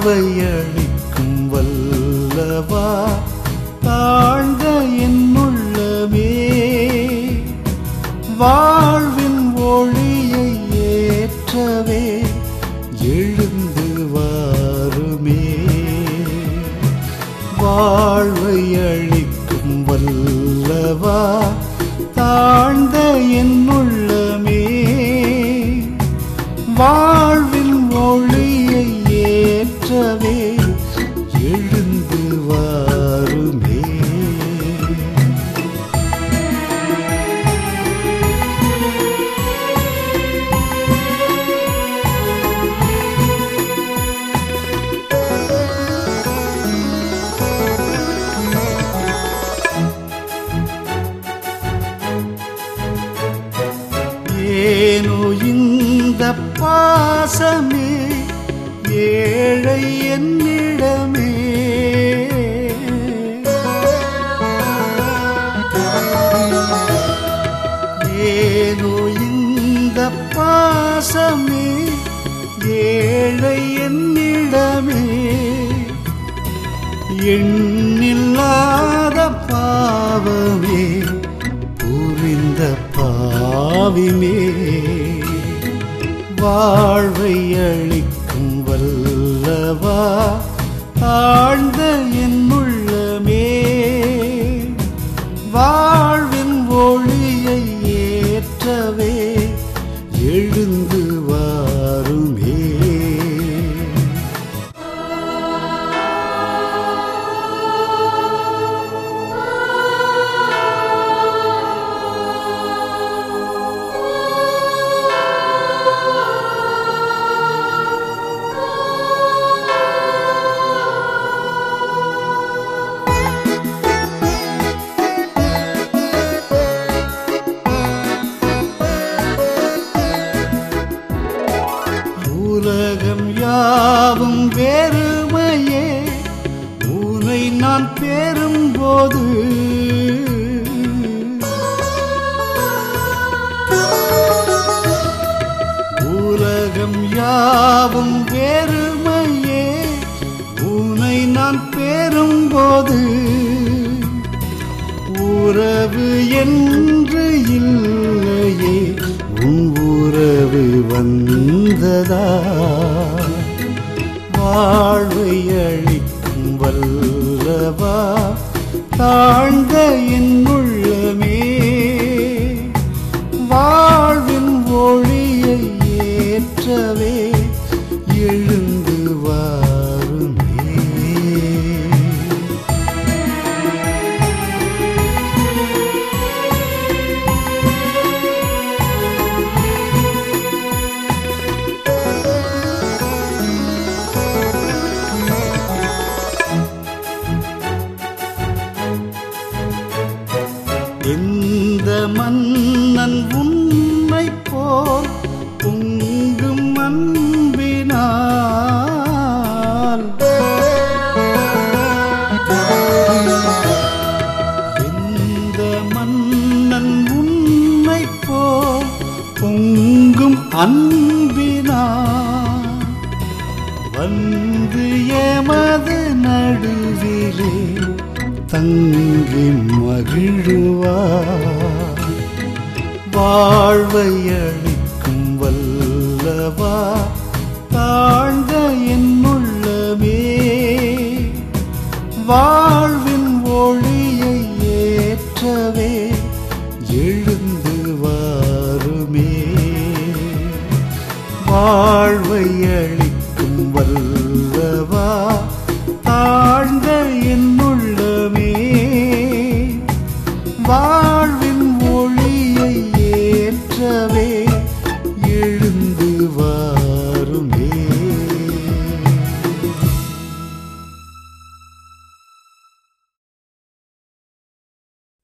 வாழ்வை அளிக்கும் வல்லவா தாழ்ந்த என் உள்ளமே வாழ்வின் ஒளியை ஏற்றவே எழுந்து வாருமே வாழ்வை அளிக்கும் வல்லவா தாழ்ந்த என் உள்ளமே வாழ்வின் ஒளியை ஏற்றவே எழுந்து வாருமே ஏனோ இந்த பாசமே ஏழை என்னிடமே ஏனோ இந்த பாசமே ஏழை என்னிடமே எண்ணில்லாத பாவமே புரிந்த பாவிமே வாழ்வை அளிக்கும் வல்லவா தாழ்ந்த என் உள்ளமே வாழ்வின் ஒளியை ஏற்றவே எழுந்து வாருமே உலகம் யாவும் வெறுமையே உனை நான் பெறும்போது உலகம் யாவும் வெறுமையே உனை நான் பெறும்போது உறவு என்று இல்லையே உன் உறவு வந்ததா வாழ்வை அளிக்கும் வல்லவா தாழ்ந்த என் உள்ளமே வாழ்வின் ஒளியை ஏற்றவே எழுந்து வாருமே எந்த மன்னன் உன்னை போல் பொங்கும் அன்பினால் எந்த மன்னன் உன்னை போல் பொங்கும் அன்பினால் வந்து எமது நடுவிலே தங்கி மகிழுவார் வாழ்வை அளிக்கும் வல்லவா தாழ்ந்த என் உள்ளமே வாழ்